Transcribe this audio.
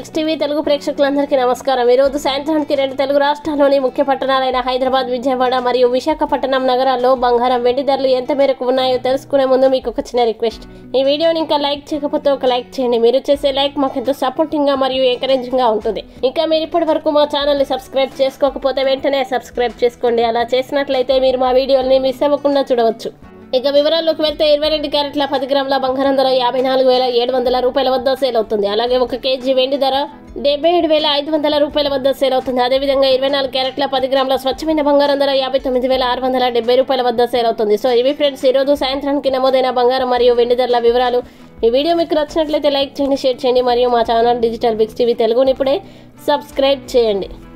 Biggs TV Telugu ప్రేక్షకులందరికీ నమస్కారం ఈ రోజు సాయంత్రానికి రెండు తెలుగు రాష్ట్రాల్లోని ముఖ్య పట్టణాలైన హైదరాబాద్ విజయవాడ మరియు విశాఖపట్నం నగరాల్లో బంగారం వెండి ధరలు ఎంత మేరకు ఉన్నాయో తెలుసుకునే ముందు మీకు ఒక చిన్న రిక్వెస్ట్ ఈ వీడియోని ఇంకా లైక్ చేయకపోతే ఒక లైక్ చేయండి మీరు చేసే లైక్ మాకు ఎంతో సపోర్టింగ్ గా మరియు ఎంకరేజింగ్ గా ఉంటుంది ఇంకా మీరు ఇప్పటి వరకు మా ఛానల్ ని సబ్స్క్రైబ్ చేసుకోకపోతే వెంటనే సబ్స్క్రైబ్ చేసుకోండి అలా చేసినట్లయితే మీరు మా వీడియోల్ని మిస్ అవ్వకుండా చూడవచ్చు ఇక వివరాల్లోకి వెళ్తే ఇరవై రెండు క్యారెట్ల పది గ్రాముల బంగారం ధర యాభై నాలుగు వేల ఏడు వందల రూపాయల వద్ద సేల్ అవుతుంది అలాగే ఒక కేజీ వెండి ధర డెబ్బై ఏడు వేల ఐదు వందల రూపాయల వద్ద సేల్ అవుతుంది అదేవిధంగా ఇరవై నాలుగు క్యారెట్ల పది గ్రాముల స్వచ్ఛమైన బంగారం ధర యాభై తొమ్మిది వేల ఆరు వందల డెబ్బై రూపాయల వద్ద సేల్ అవుతుంది సో ఇవి ఫ్రెండ్స్ ఈ రోజు సాయంత్రానికి నమోదైన బంగారం మరియు వెండి ధరల వివరాలు ఈ వీడియో మీకు నచ్చినట్లయితే లైక్ చేయండి షేర్ చేయండి మరియు మా ఛానల్ డిజిటల్ బిగ్స్ టీవీ తెలుగుని ఇప్పుడే సబ్స్క్రైబ్ చేయండి